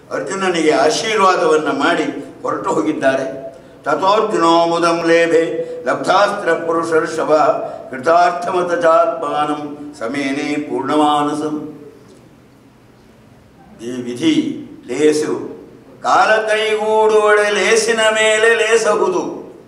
ಅರ್ಜುನನಿಗೆ ಆಶೀರ್ವಾದವನ್ನು ಮಾಡಿ ಹೊರಟು ಹೋಗಿದ್ದಾರೆ ತಥೋರ್ಜುನೋ ಮುದಂ ಲೇಭೆ ಲಬ್ಧಾಸ್ತ್ರ ಪುರುಷರ್ಷಭ ಕೃತಾರ್ಥಮತ ಚಾತ್ಮಾನಂ ಸಮೇನೆ ಪೂರ್ಣಮಾನಸಂ ಈ ವಿಧಿ ಲೇಸು ಕಾಲ ಕೈಗೂಡುವಡೆ ಲೇಸಿನ ಮೇಲೆ ಲೇಸಹುದು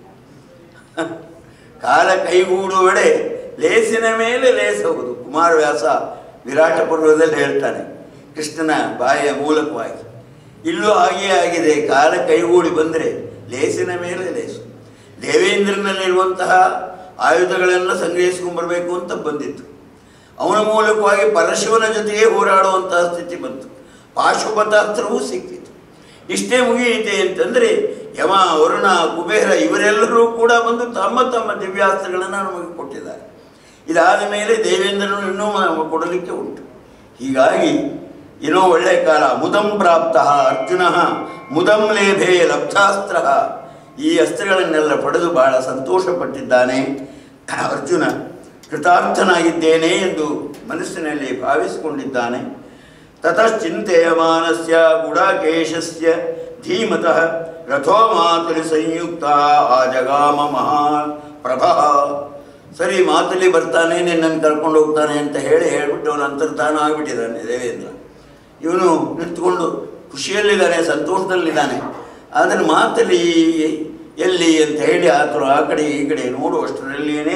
ಕಾಲ ಕೈಗೂಡುವಡೆ ಲೇಸಿನ ಮೇಲೆ ಲೇಸಹುದು ಕುಮಾರವ್ಯಾಸ ವಿರಾಟ ಪರ್ವದಲ್ಲಿ ಹೇಳ್ತಾನೆ ಕೃಷ್ಣನ ಬಾಯಿಯ ಮೂಲಕವಾಗಿ ಇಲ್ಲೂ ಹಾಗೆಯೇ ಆಗಿದೆ ಕಾಲ ಕೈಗೂಡಿ ಬಂದರೆ ಲೇಸಿನ ಮೇಲೆ ಲೇಸು ದೇವೇಂದ್ರನಲ್ಲಿರುವಂತಹ ಆಯುಧಗಳನ್ನು ಸಂಗ್ರಹಿಸ್ಕೊಂಡ್ಬರ್ಬೇಕು ಅಂತ ಬಂದಿತ್ತು ಅವನ ಮೂಲಕವಾಗಿ ಪರಶಿವನ ಜೊತೆಗೆ ಹೋರಾಡುವಂತಹ ಸ್ಥಿತಿ ಬಂತು ಪಾಶುಪತಾಸ್ತ್ರವೂ ಸಿಕ್ಕಿತು ಇಷ್ಟೇ ಮುಗಿಯಿತೆ ಅಂತಂದರೆ ಯಮ ವರುಣ ಕುಬೇರ ಇವರೆಲ್ಲರೂ ಕೂಡ ಬಂದು ತಮ್ಮ ತಮ್ಮ ದಿವ್ಯಾಸ್ತ್ರಗಳನ್ನು ನಮಗೆ ಕೊಟ್ಟಿದ್ದಾರೆ ಇದಾದ ಮೇಲೆ ದೇವೇಂದ್ರನು ಇನ್ನೂ ಮ- ಕೊಡಲಿಕ್ಕೆ ಉಂಟು ಹೀಗಾಗಿ ಏನೋ ಒಳ್ಳೆಯ ಕಾಲ ಮುದಂ ಪ್ರಾಪ್ತ ಅರ್ಜುನ ಮುದಂ ಲೇಭೆ ಲಬ್ಧಾಸ್ತ್ರ ಈ ಅಸ್ತ್ರಗಳನ್ನೆಲ್ಲ ಪಡೆದು ಬಹಳ ಸಂತೋಷಪಟ್ಟಿದ್ದಾನೆ ಅರ್ಜುನ ಕೃತಾರ್ಥನಾಗಿದ್ದೇನೆ ಎಂದು ಮನಸ್ಸಿನಲ್ಲಿ ಭಾವಿಸಿಕೊಂಡಿದ್ದಾನೆ ತತಶ್ಚಿಂತೆಯಮಾನಸ್ಯ ಗುಡಾಕೇಶಸ್ಯ ಧೀಮತಃ ರಥೋ ಮಾತುಲಿ ಸಂಯುಕ್ತ ಆ ಜಗಾಮ ಮಹಾ ಪ್ರಭ ಸರಿ ಮಾತುಲಿ ಬರ್ತಾನೆ ನಿನ್ನನ್ನು ಕರ್ಕೊಂಡು ಹೋಗ್ತಾನೆ ಅಂತ ಹೇಳಿ ಹೇಳ್ಬಿಟ್ಟು ಅವನ ಅಂತರ್ಧಾನ ಆಗಿಬಿಟ್ಟಿದ್ದಾನೆ ದೇವೇಂದ್ರ ಇವನು ನಿಂತ್ಕೊಂಡು ಖುಷಿಯಲ್ಲಿದ್ದಾನೆ ಸಂತೋಷದಲ್ಲಿದ್ದಾನೆ ಆದರೆ ಮಾತಲ್ಲಿ ಎಲ್ಲಿ ಅಂತ ಹೇಳಿ ಆತರು ಆ ಕಡೆ ಈ ಕಡೆ ನೋಡುವಷ್ಟರಲ್ಲಿಯೇ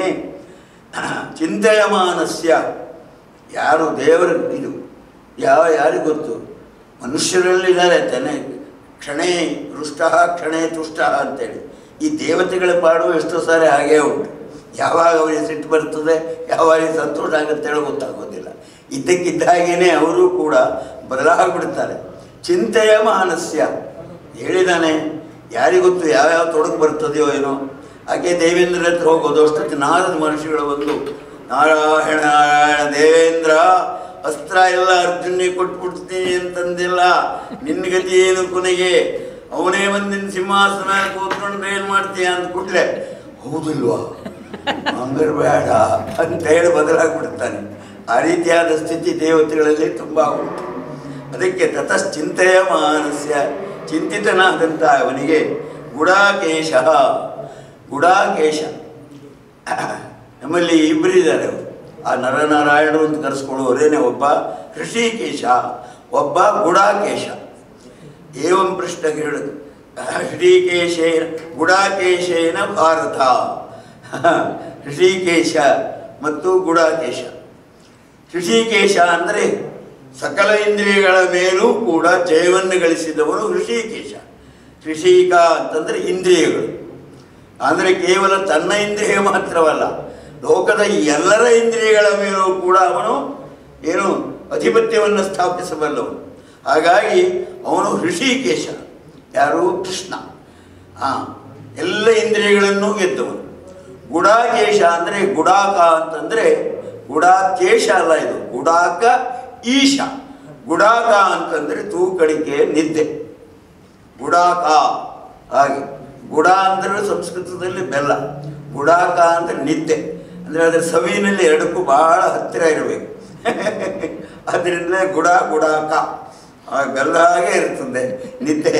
ಚಿಂತೆಯಮಾನಸ್ಯ ಯಾರು ದೇವರ ಇದು ಯಾವ ಯಾರಿಗೆ ಗೊತ್ತು ಮನುಷ್ಯರಲ್ಲಿದ್ದಾರೆ ತಾನೆ ಕ್ಷಣೇ ರುಷ್ಟ ಕ್ಷಣೇ ತುಷ್ಟ ಅಂತೇಳಿ ಈ ದೇವತೆಗಳ ಪಾಡು ಎಷ್ಟೋ ಸಾರಿ ಹಾಗೇ ಉಂಟು ಯಾವಾಗ ಅವರಿಗೆ ಸಿಟ್ಟು ಬರ್ತದೆ ಯಾವಾಗ ಸಂತೋಷ ಆಗುತ್ತೆ ಹೇಳಿ ಗೊತ್ತಾಗೋದಿಲ್ಲ ಇದ್ದಕ್ಕಿದ್ದ ಹಾಗೇನೆ ಅವರು ಕೂಡ ಬದಲಾಗ್ಬಿಡ್ತಾರೆ ಚಿಂತೆಯ ಮಾನಸ್ಯ ಹೇಳಿದಾನೆ ಯಾರಿಗೊತ್ತು ಯಾವ್ಯಾವ ತೊಡಕು ಬರ್ತದೆಯೋ ಏನೋ ಹಾಗೆ ದೇವೇಂದ್ರ ಹತ್ರ ಹೋಗೋದು ಅಷ್ಟೊತ್ತಿಗೆ ನಾರದ ಮಹರ್ಷಿಗಳು ಬಂದು ನಾರಾಯಣ ನಾರಾಯಣ ದೇವೇಂದ್ರ ಅಸ್ತ್ರ ಎಲ್ಲ ಅರ್ಜುನಿಗೆ ಕೊಟ್ಬಿಡ್ತೀನಿ ಅಂತಂದಿಲ್ಲ ನಿನ್ನ ಗತಿ ಏನು ಕೊನೆಗೆ ಅವನೇ ಬಂದಿನ ಸಿಂಹಾಸನ ಕೂತ್ಕೊಂಡ್ರೆ ಏನು ಮಾಡ್ತೀಯ ಅಂದ ಕೂಡಲೇ ಹೌದಿಲ್ವಾ ಹಂಗಾರೆ ಬೇಡ ಅಂತ ಹೇಳಿ ಬದಲಾಗ್ಬಿಡ್ತಾನೆ ಆ ರೀತಿಯಾದ ಸ್ಥಿತಿ ದೇವತೆಗಳಲ್ಲಿ ತುಂಬ ಉಂಟು ಅದಕ್ಕೆ ತತಶ್ಚಿಂತೆಯ ಮಾನಸ್ಯ ಚಿಂತಿತನಾದಂಥ ಅವನಿಗೆ ಗುಡಾಕೇಶ ಗುಡಾಕೇಶ ನಮ್ಮಲ್ಲಿ ಇಬ್ಬರಿದ್ದಾರೆ ಅವರು ಆ ನರನಾರಾಯಣರು ಅಂತ ಕರೆಸ್ಕೊಳ್ಳುವರೇನೆ ಒಬ್ಬ ಋಷಿಕೇಶ ಒಬ್ಬ ಗುಡಾಕೇಶ ಏವಂ ಪ್ರಶ್ನ ಕೇಳಿದ್ರು ಶ್ರೀಕೇಶೇನ ಗುಡಾಕೇಶೇನ ಭಾರತ ಋಷಿಕೇಶ ಮತ್ತು ಗುಡಾಕೇಶ ಋಷಿಕೇಶ ಅಂದರೆ ಸಕಲ ಇಂದ್ರಿಯಗಳ ಮೇಲೂ ಕೂಡ ಜಯವನ್ನು ಗಳಿಸಿದವನು ಋಷಿಕೇಶ ಋಷಿಕ ಅಂತಂದರೆ ಇಂದ್ರಿಯಗಳು ಅಂದರೆ ಕೇವಲ ತನ್ನ ಇಂದ್ರಿಯ ಮಾತ್ರವಲ್ಲ ಲೋಕದ ಎಲ್ಲರ ಇಂದ್ರಿಯಗಳ ಮೇಲೂ ಕೂಡ ಅವನು ಏನು ಅಧಿಪತ್ಯವನ್ನು ಸ್ಥಾಪಿಸಬಲ್ಲವನು ಹಾಗಾಗಿ ಅವನು ಋಷಿಕೇಶ ಯಾರು ಕೃಷ್ಣ ಹಾಂ ಎಲ್ಲ ಇಂದ್ರಿಯಗಳನ್ನು ಗೆದ್ದವನು ಗುಡಾಕೇಶ ಅಂದರೆ ಗುಡಾಕ ಅಂತಂದರೆ ಗುಡಾಕೇಶ ಅಲ್ಲ ಇದು ಗುಡಾಕ ಈಶ ಗುಡಾಕ ಅಂತಂದರೆ ತೂಕಡಿಕೆ ನಿದ್ದೆ ಗುಡಾಕ ಹಾಗೆ ಗುಡ ಅಂದರೆ ಸಂಸ್ಕೃತದಲ್ಲಿ ಬೆಲ್ಲ ಗುಡಾಕ ಅಂದರೆ ನಿದ್ದೆ ಅಂದರೆ ಅದರ ಸವಿನಲ್ಲಿ ಎರಡಕ್ಕೂ ಬಹಳ ಹತ್ತಿರ ಇರಬೇಕು ಅದರಿಂದಲೇ ಗುಡ ಗುಡಾಕ ಆ ಬೆಲ್ಲ ಹಾಗೆ ಇರ್ತದೆ ನಿದ್ದೆ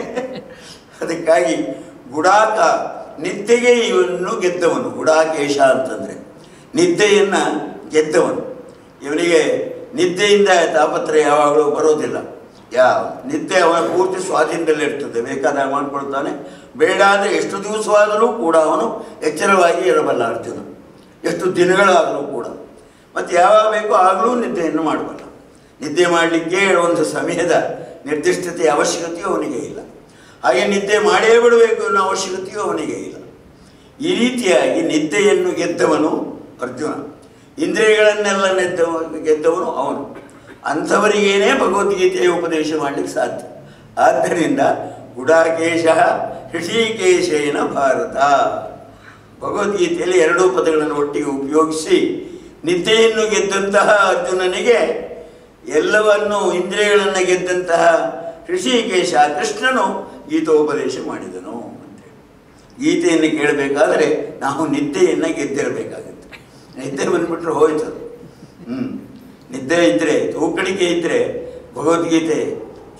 ಅದಕ್ಕಾಗಿ ಗುಡಾಕ ನಿದ್ದೆಗೆ ಇವನ್ನು ಗೆದ್ದವನು ಗುಡಾಕೇಶ ಅಂತಂದರೆ ನಿದ್ದೆಯನ್ನು ಗೆದ್ದವನು ಇವನಿಗೆ ನಿದ್ದೆಯಿಂದ ತಾಪತ್ರೆ ಯಾವಾಗಲೂ ಬರೋದಿಲ್ಲ ಯಾವ ನಿದ್ದೆ ಅವನ ಪೂರ್ತಿ ಸ್ವಾಧೀನದಲ್ಲಿ ಇರ್ತದೆ ಬೇಕಾದಾಗ ಮಾಡ್ಕೊಳ್ತಾನೆ ಬೇಡ ಅಂದರೆ ಎಷ್ಟು ದಿವಸವಾದರೂ ಕೂಡ ಅವನು ಎಚ್ಚರವಾಗಿ ಇರಬಲ್ಲ ಅರ್ಜುನ ಎಷ್ಟು ದಿನಗಳಾದರೂ ಕೂಡ ಮತ್ತು ಯಾವಾಗ ಬೇಕೋ ಆಗಲೂ ನಿದ್ದೆಯನ್ನು ಮಾಡಬಲ್ಲ ನಿದ್ದೆ ಮಾಡಲಿಕ್ಕೆ ಒಂದು ಸಮಯದ ನಿರ್ದಿಷ್ಟತೆಯ ಅವಶ್ಯಕತೆಯೂ ಅವನಿಗೆ ಇಲ್ಲ ಹಾಗೆ ನಿದ್ದೆ ಮಾಡೇ ಬಿಡಬೇಕು ಅನ್ನೋ ಅವಶ್ಯಕತೆಯೂ ಅವನಿಗೆ ಇಲ್ಲ ಈ ರೀತಿಯಾಗಿ ನಿದ್ದೆಯನ್ನು ಗೆದ್ದವನು ಅರ್ಜುನ ಇಂದ್ರಿಯಗಳನ್ನೆಲ್ಲ ನೆದ್ದವ ಗೆದ್ದವನು ಅವನು ಅಂಥವರಿಗೇನೇ ಭಗವದ್ಗೀತೆಯ ಉಪದೇಶ ಮಾಡಲಿಕ್ಕೆ ಸಾಧ್ಯ ಆದ್ದರಿಂದ ಗುಡಾಕೇಶ ಋಷಿಕೇಶೇನ ಭಾರತ ಭಗವದ್ಗೀತೆಯಲ್ಲಿ ಎರಡೂ ಪದಗಳನ್ನು ಒಟ್ಟಿಗೆ ಉಪಯೋಗಿಸಿ ನಿದ್ದೆಯನ್ನು ಗೆದ್ದಂತಹ ಅರ್ಜುನನಿಗೆ ಎಲ್ಲವನ್ನು ಇಂದ್ರಿಯಗಳನ್ನು ಗೆದ್ದಂತಹ ಋಷಿಕೇಶ ಕೃಷ್ಣನು ಗೀತೋಪದೇಶ ಮಾಡಿದನು ಅಂತೇಳಿ ಗೀತೆಯನ್ನು ಕೇಳಬೇಕಾದ್ರೆ ನಾವು ನಿದ್ದೆಯನ್ನು ಗೆದ್ದಿರಬೇಕಾಗುತ್ತೆ ನಿದ್ದೆ ಬಂದ್ಬಿಟ್ರೆ ಹೋಯ್ತು ಹ್ಞೂ ನಿದ್ದೆ ಇದ್ದರೆ ತೂಕಡಿಕೆ ಇದ್ದರೆ ಭಗವದ್ಗೀತೆ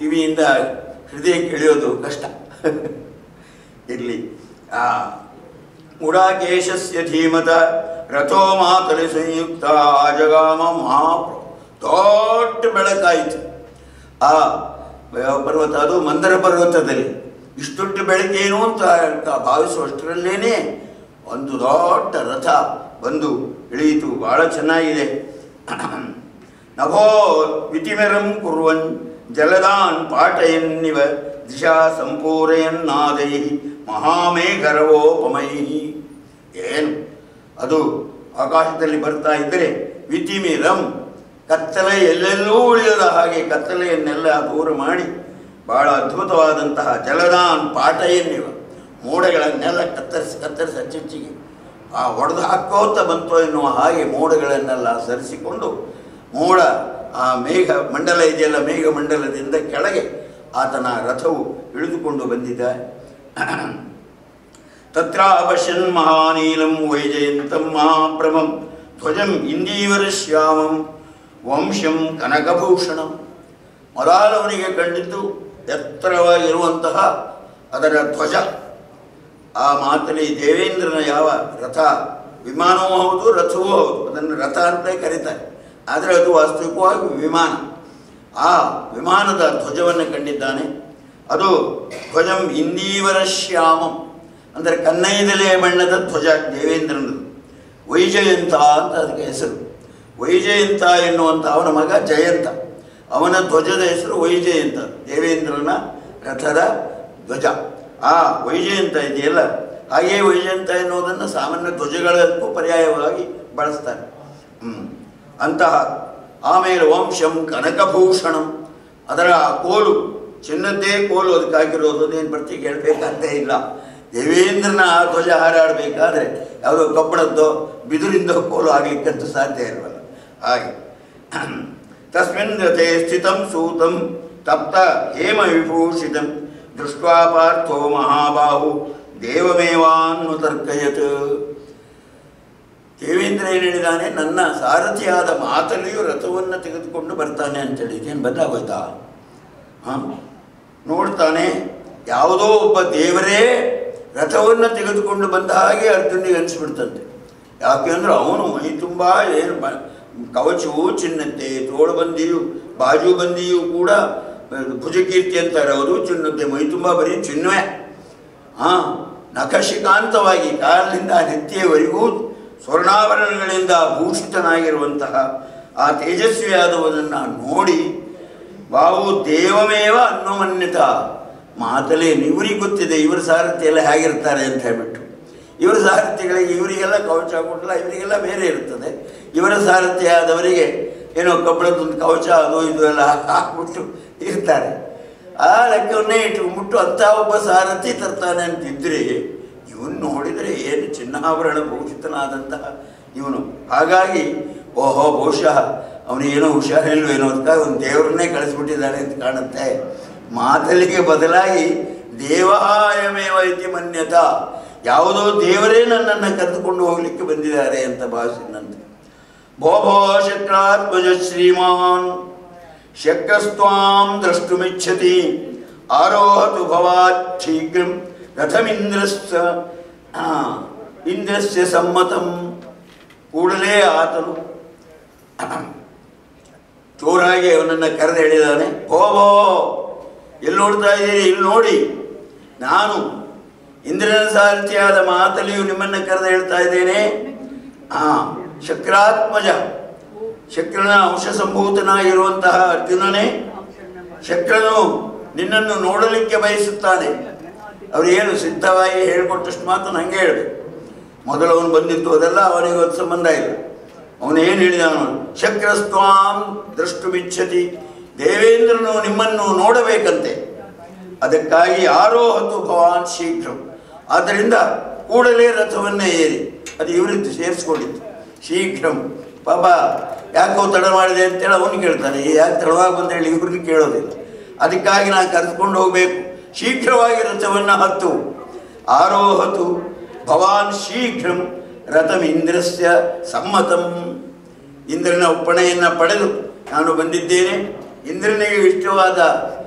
ಕಿವಿಯಿಂದ ಹೃದಯಕ್ಕೆ ಇಳಿಯೋದು ಕಷ್ಟ ಇರಲಿ ಆ ಮುಡಾಕೇಶಸ್ಯ ಧೀಮತ ರಥೋ ಮಾತಲಿ ಸಂಯುಕ್ತ ಜಗಾಮ ಮಹಾಪ್ರ ದೊಡ್ಡ ಬೆಳಕಾಯಿತು ಆ ಯಾವ ಪರ್ವತ ಅದು ಮಂದರ ಪರ್ವತದಲ್ಲಿ ಇಷ್ಟೊಟ್ಟು ಬೆಳಕೇನು ಅಂತ ಅಂತ ಭಾವಿಸುವಷ್ಟರಲ್ಲೇನೆ ಒಂದು ದೊಡ್ಡ ರಥ ಬಂದು ಇಳಿಯಿತು ಬಹಳ ಚೆನ್ನಾಗಿದೆ ನಭೋ ವಿತಿಮೆರಂ ಕುರ್ವನ್ ಜಲದಾನ್ ಪಾಠಯನ್ನಿವ ದಿಶಾ ಸಂಪೂರಯನ್ನಾದೈ ಮಹಾಮೇಘರವೋಪಮೈ ಏನು ಅದು ಆಕಾಶದಲ್ಲಿ ಬರ್ತಾ ಇದ್ದರೆ ವಿತಿಮಿರಂ ಕತ್ತಲೆ ಎಲ್ಲೆಲ್ಲೂ ಉಳಿಯದ ಹಾಗೆ ಕತ್ತಲೆಯನ್ನೆಲ್ಲ ದೂರ ಮಾಡಿ ಬಹಳ ಅದ್ಭುತವಾದಂತಹ ಜಲದಾನ್ ಪಾಠಯನ್ನಿವ ಮೋಡಗಳನ್ನೆಲ್ಲ ಕತ್ತರಿಸಿ ಕತ್ತರಿಸಿ ಅಚ್ಚಚ್ಚಿಗೆ ಆ ಒಡೆದು ಹಾಕೋತ ಬಂತು ಎನ್ನುವ ಹಾಗೆ ಮೋಡಗಳನ್ನೆಲ್ಲ ಸರಿಸಿಕೊಂಡು ಮೋಡ ಆ ಮೇಘ ಮಂಡಲ ಇದೆಯಲ್ಲ ಮೇಘ ಮಂಡಲದಿಂದ ಕೆಳಗೆ ಆತನ ರಥವು ಇಳಿದುಕೊಂಡು ಬಂದಿದ್ದ ತತ್ರಾಪಶ್ಯನ್ ಮಹಾನೀಲಂ ವೈಜಯಂತಂ ಮಹಾಪ್ರಭಂ ಧ್ವಜಂ ಇಂದೀವರ ಶ್ಯಾಮಂ ವಂಶಂ ಕನಕಭೂಷಣಂ ಮೊದಲವನಿಗೆ ಕಂಡಿದ್ದು ಎತ್ತರವಾಗಿರುವಂತಹ ಅದರ ಧ್ವಜ ಆ ಮಾತಲ್ಲಿ ದೇವೇಂದ್ರನ ಯಾವ ರಥ ವಿಮಾನವೂ ಹೌದು ರಥವೂ ಹೌದು ಅದನ್ನು ರಥ ಅಂತ ಕರೀತಾರೆ ಆದರೆ ಅದು ವಾಸ್ತವಿಕವಾಗಿ ವಿಮಾನ ಆ ವಿಮಾನದ ಧ್ವಜವನ್ನು ಕಂಡಿದ್ದಾನೆ ಅದು ಧ್ವಜಂ ಇಂದೀವರ ಶ್ಯಾಮಂ ಅಂದರೆ ಕನ್ನೈದಲೆ ಬಣ್ಣದ ಧ್ವಜ ದೇವೇಂದ್ರನದು ವೈಜಯಂತ ಅಂತ ಅದಕ್ಕೆ ಹೆಸರು ವೈಜಯಂತ ಎನ್ನುವಂಥ ಅವನ ಮಗ ಜಯಂತ ಅವನ ಧ್ವಜದ ಹೆಸರು ವೈಜಯಂತ ದೇವೇಂದ್ರನ ರಥದ ಧ್ವಜ ಆ ವೈಜಯಂತ ಇದೆಯಲ್ಲ ಹಾಗೆಯೇ ವೈಜಯಂತ ಎನ್ನುವುದನ್ನು ಸಾಮಾನ್ಯ ಧ್ವಜಗಳಕ್ಕೂ ಪರ್ಯಾಯವಾಗಿ ಬಳಸ್ತಾರೆ ಹ್ಮ್. ಅಂತಹ ಆಮೇಲೆ ವಂಶಂ ಕನಕಭೂಷಣಂ ಅದರ ಆ ಕೋಲು ಚಿನ್ನದ್ದೇ ಕೋಲು ಅದಕ್ಕೆ ಹಾಕಿರೋದು ಅದೇನು ಬರ್ತಿ ಕೇಳಬೇಕಾದ್ದೇ ಇಲ್ಲ ದೇವೇಂದ್ರನ ಆ ಧ್ವಜ ಹಾರಾಡಬೇಕಾದ್ರೆ ಯಾವುದೋ ಕಬ್ಬಣದ್ದೋ ಬಿದುರಿಂದೋ ಕೋಲು ಆಗಲಿಕ್ಕಂತೂ ಸಾಧ್ಯ ಇಲ್ವಲ್ಲ ಹಾಗೆ ತಸ್ಮಿನ್ ರಥೆ ಸ್ಥಿತಂ ಸೂತಂ ತಪ್ತ ಹೇಮ ವಿಭೂಷಿತಂ ದೃಷ್ಟ್ವಾ ಪಾರ್ಥೋ ಮಹಾಬಾಹು ದೇವಮೇವಾನ್ನುತರ್ಕಯತ್ ದೇವೇಂದ್ರ ಏನು ಹೇಳಿದಾನೆ ನನ್ನ ಸಾರಥಿಯಾದ ಮಾತಲ್ಲಿಯೂ ರಥವನ್ನು ತೆಗೆದುಕೊಂಡು ಬರ್ತಾನೆ ಅಂತೇಳಿ ಇದೇನು ಬದಲಾಗೋಯ್ತಾ ಹಾಂ ನೋಡ್ತಾನೆ ಯಾವುದೋ ಒಬ್ಬ ದೇವರೇ ರಥವನ್ನು ತೆಗೆದುಕೊಂಡು ಬಂದ ಹಾಗೆ ಅರ್ಜುನಿಗೆ ಅನಿಸ್ಬಿಡ್ತಂತೆ ಯಾಕೆಂದ್ರೆ ಅವನು ಮೈ ತುಂಬ ಏನು ಬ- ಕವಚವು ಚಿನ್ನತ್ತೆ ತೋಳುಬಂದಿಯು ಬಾಜುಬಂದಿಯು ಕೂಡ ಭುಜಕೀರ್ತಿ ಅಂತಾರೆ ಅವರು ಚಿನ್ನತ್ತೆ ಮೈ ತುಂಬ ಬರೀ ಚಿನ್ನವೇ ಹಾಂ ನಖಶಿಕಾಂತವಾಗಿ ಕಾಲಿನಿಂದ ನೆತ್ತಿಯವರೆಗೂ ಸ್ವರ್ಣಾಭರಣಗಳಿಂದ ಭೂಷಿತನಾಗಿರುವಂತಹ ಆ ತೇಜಸ್ವಿಯಾದವನನ್ನು ನೋಡಿ ಬಾವು ದೇವಮೇವ ಅನ್ನುಮನ್ಯತ ಮಾತಲೇ ಇವರಿಗೆ ಗೊತ್ತಿದೆ ಇವ್ರ ಸಾರಥಿ ಎಲ್ಲ ಹೇಗಿರ್ತಾರೆ ಅಂತ ಹೇಳ್ಬಿಟ್ಟು ಇವರ ಸಾರಥಿಗಳಿಗೆ ಇವರಿಗೆಲ್ಲ ಕವಚ ಕೊಡಲ್ಲ ಇವರಿಗೆಲ್ಲ ಬೇರೆ ಇರ್ತದೆ ಇವರ ಸಾರಥಿಯಾದವರಿಗೆ ಏನೋ ಕಬ್ಬಳದೊಂದು ಕವಚ ಅದು ಇದು ಎಲ್ಲ ಹಾಕ್ಬಿಟ್ಟು ಇರ್ತಾರೆ ಆ ಲೆಕ್ಕವನ್ನೇ ಇಟ್ಕೊಂಡ್ಬಿಟ್ಟು ಅಂಥ ಒಬ್ಬ ಸಾರಥಿ ತರ್ತಾನೆ ಅಂತಿದ್ರೆ ಇವನು ನೋಡಿದರೆ ಏನು ಚಿನ್ನಾಭರಣ ಭೂಷಿತನಾದಂತಹ ಇವನು ಹಾಗಾಗಿ ಓಹೋ ಬಹುಶಃ ಅವನಿಗೇನೋ ಹುಷಾರಿಲ್ವೇನೋ ಅದಕ್ಕಾಗಿ ಒಂದು ದೇವರನ್ನೇ ಕಳಿಸ್ಬಿಟ್ಟಿದ್ದಾನೆ ಅಂತ ಕಾಣುತ್ತೆ ಮಾತಲ್ಲಿಗೆ ಬದಲಾಗಿ ದೇವಾಯಮೇವ ಇತಿ ಮನ್ಯತ ಯಾವುದೋ ದೇವರೇ ನನ್ನನ್ನು ಕರೆದುಕೊಂಡು ಹೋಗಲಿಕ್ಕೆ ಬಂದಿದ್ದಾರೆ ಅಂತ ಭಾವಿಸಿದಂತೆ ಭೋ ಭೋ ಶಕ್ರಾತ್ಮಜ ಶ್ರೀಮಾನ್ ಶಕ್ರಸ್ತ್ವಾಂ ದ್ರಷ್ಟುಮಿಚ್ಛತಿ ಆರೋಹತು ಭವಾತ್ ಶೀಘ್ರಂ ರಥಮಿಂದ್ರಸ್ಯ ಆ, ಇಂದ್ರಸ್ಯ ಸಮ್ಮತಂ ಕೂಡಲೇ ಆತನು ಜೋರಾಗಿ ಅವನನ್ನು ಕರೆದು ಹೇಳಿದಾನೆ ಓಬೋ ಎಲ್ಲಿ ನೋಡ್ತಾ ಇದ್ದೀರಿ ಇಲ್ಲಿ ನೋಡಿ ನಾನು ಇಂದ್ರನ ಸಾರಥಿಯಾದ ಮಾತಲ್ಲಿಯೂ ನಿಮ್ಮನ್ನು ಕರೆದು ಹೇಳ್ತಾ ಇದ್ದೇನೆ ಆ ಶಕ್ರಾತ್ಮಜ ಶಕ್ರನ ಅಂಶ ಸಂಭೂತನಾಗಿರುವಂತಹ ಅರ್ಜುನನೇ ಶಕ್ರನು ನಿನ್ನನ್ನು ನೋಡಲಿಕ್ಕೆ ಬಯಸುತ್ತಾನೆ ಅವ್ರು ಏನು ಸಿದ್ಧವಾಗಿ ಹೇಳಿಕೊಟ್ಟಷ್ಟು ಮಾತು ಹಂಗೆ ಹೇಳಬೇಕು ಮೊದಲು ಅವನು ಬಂದಿತ್ತು ಅದೆಲ್ಲ ಅವನಿಗೆ ಒಂದು ಸಂಬಂಧ ಇಲ್ಲ ಅವನು ಏನು ಹೇಳಿದ ಅವನು ಶಕ್ರಸ್ವಾಂ ದ್ರಷ್ಟುಮಿಚ್ಛತಿ ದೇವೇಂದ್ರನು ನಿಮ್ಮನ್ನು ನೋಡಬೇಕಂತೆ ಅದಕ್ಕಾಗಿ ಆರೋಹತು ಭವಾನ್ ಶೀಘ್ರಂ ಆದ್ದರಿಂದ ಕೂಡಲೇ ರಥವನ್ನೇ ಏರಿ ಅದು ಇವರಿದ್ದು ಸೇರಿಸ್ಕೊಂಡಿತ್ತು ಶೀಘ್ರಂ ಪಾಪ ಯಾಕೋ ತಡ ಮಾಡಿದೆ ಅಂತೇಳಿ ಅವನು ಕೇಳ್ತಾನೆ ಯಾಕೆ ತಡವಾಗಿ ಬಂದೇಳಿ ಇವ್ರನ್ನ ಕೇಳೋದಿಲ್ಲ ಅದಕ್ಕಾಗಿ ನಾನು ಕರೆದುಕೊಂಡು ಹೋಗಬೇಕು ಶೀಘ್ರವಾಗಿ ರಥವನ್ನು ಹತ್ತು ಆರೋಹತು ಭವಾನ್ ಶೀಘ್ರಂ ರಥಂ ಇಂದ್ರಸ್ಯ ಸಮ್ಮತಂ ಇಂದ್ರನ ಒಪ್ಪಣೆಯನ್ನು ಪಡೆದು ನಾನು ಬಂದಿದ್ದೇನೆ ಇಂದ್ರನಿಗೆ ಇಷ್ಟವಾದ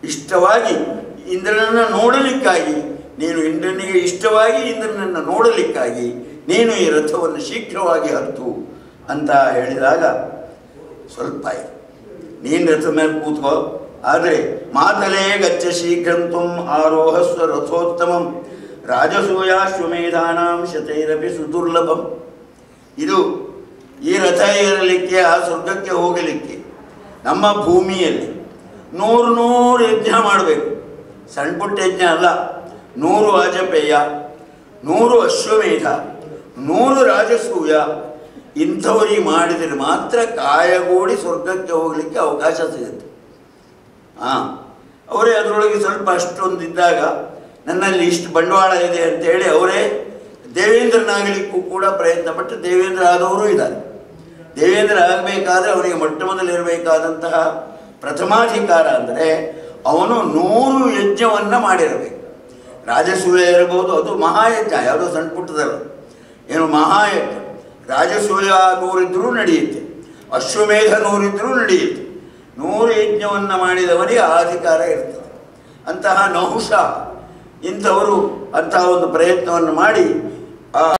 ಇಷ್ಟವಾಗಿ ಇಂದ್ರನನ್ನು ನೋಡಲಿಕ್ಕಾಗಿ ನೀನು ಇಂದ್ರನಿಗೆ ಇಷ್ಟವಾಗಿ ಇಂದ್ರನನ್ನು ನೋಡಲಿಕ್ಕಾಗಿ ನೀನು ಈ ರಥವನ್ನು ಶೀಘ್ರವಾಗಿ ಹತ್ತು ಅಂತ ಹೇಳಿದಾಗ ಸ್ವಲ್ಪ ಇರು. ನೀನು ರಥ ಮೇಲೆ ಕೂತ್ಕೋ ಆದರೆ ಮಾತಲೇ ಗಚ್ಚ ಶೀಘ್ರಂತಂ ಆರೋಹಸ್ವ ರಥೋತ್ತಮಂ ರಾಜಸೂಯಾಶ್ವಮೇಧಾನಾಂ ಶತೈರಪಿ ಸುದುರ್ಲಭಂ ಇದು ಈ ರಥ ಏರಲಿಕ್ಕೆ ಆ ಸ್ವರ್ಗಕ್ಕೆ ಹೋಗಲಿಕ್ಕೆ ನಮ್ಮ ಭೂಮಿಯಲ್ಲಿ ನೂರು ನೂರು ಯಜ್ಞ ಮಾಡಬೇಕು ಸಣ್ಣ ಪುಟ್ಟ ಯಜ್ಞ ಅಲ್ಲ ನೂರು ವಾಜಪೇಯ ನೂರು ಅಶ್ವಮೇಧ ನೂರು ರಾಜಸೂಯ ಇಂಥವರಿಗೆ ಮಾಡಿದರೆ ಮಾತ್ರ ಕಾಯಗೂಡಿ ಸ್ವರ್ಗಕ್ಕೆ ಹೋಗಲಿಕ್ಕೆ ಅವಕಾಶ ಸಿಗುತ್ತೆ ಹಾಂ ಅವರೇ ಅದರೊಳಗೆ ಸ್ವಲ್ಪ ಅಷ್ಟೊಂದಿದ್ದಾಗ ನನ್ನಲ್ಲಿ ಇಷ್ಟು ಬಂಡವಾಳ ಇದೆ ಅಂತೇಳಿ ಅವರೇ ದೇವೇಂದ್ರನಾಗಲಿಕ್ಕೂ ಕೂಡ ಪ್ರಯತ್ನ ಪಟ್ಟು ದೇವೇಂದ್ರ ಆದವರು ಇದ್ದಾರೆ ದೇವೇಂದ್ರ ಆಗಬೇಕಾದ್ರೆ ಅವನಿಗೆ ಮೊಟ್ಟ ಮೊದಲಿರಬೇಕಾದಂತಹ ಪ್ರಥಮಾಧಿಕಾರ ಅಂದರೆ ಅವನು ನೂರು ಯಜ್ಞವನ್ನು ಮಾಡಿರಬೇಕು ರಾಜಸೂಯ ಇರಬಹುದು ಅದು ಮಹಾಯಜ್ಞ ಯಾವುದೋ ಸಣ್ಣ ಪುಟ್ಟದಲ್ಲ ಏನು ಮಹಾಯಜ್ಞ ರಾಜಸೂಯ ನೂರಿದ್ರೂ ನಡೆಯುತ್ತೆ ಅಶ್ವಮೇಧ ನೂರಿದ್ರೂ ನಡೆಯುತ್ತೆ ನೂರು ಯಜ್ಞವನ್ನು ಮಾಡಿದವರಿಗೆ ಆ ಅಧಿಕಾರ ಇರ್ತದೆ ಅಂತಹ ನಹುಷ ಇಂಥವರು ಅಂತಹ ಒಂದು ಪ್ರಯತ್ನವನ್ನು ಮಾಡಿ ಆ